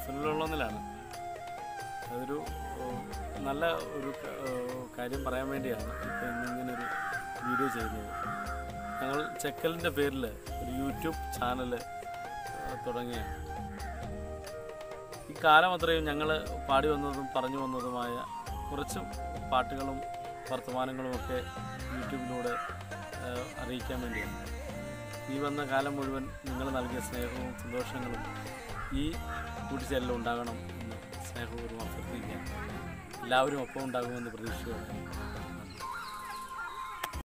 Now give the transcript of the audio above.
സുനിലുള്ളതിലാണ് അതൊരു ഏഹ്, നല്ല ഒരു ക- ഏഹ്, കാര്യം പറയാൻ വേണ്ടിയാണ് ഇപ്പം ഇന്നിങ്ങനൊരു വീഡിയോ ചെയ്യുന്നത് ഞങ്ങൾ ചെക്കലിൻ്റെ പേരിൽ ഒരു യൂട്യൂബ് ചാനൽ തുടങ്ങിയാണ് ഈ കാലം അത്രയും ഞങ്ങൾ പാടി വന്നതും പറഞ്ഞു വന്നതുമായ കുറച്ച് പാട്ടുകളും വർത്തമാനങ്ങളുമൊക്കെ യൂട്യൂബിലൂടെ ഏഹ്, അറിയിക്കാൻ വേണ്ടിയാണ് ഈ വന്ന കാലം മുഴുവൻ നിങ്ങൾ നൽകിയ സ്നേഹവും സന്തോഷങ്ങളും ഈ കൂട്ടിച്ചേരലും ഉണ്ടാകണം എന്ന് സ്നേഹപൂർവ്വം അഭ്യർത്ഥിക്കുക എല്ലാവരും ഒപ്പം ഉണ്ടാകുമെന്ന് പ്രതീക്ഷയോടെ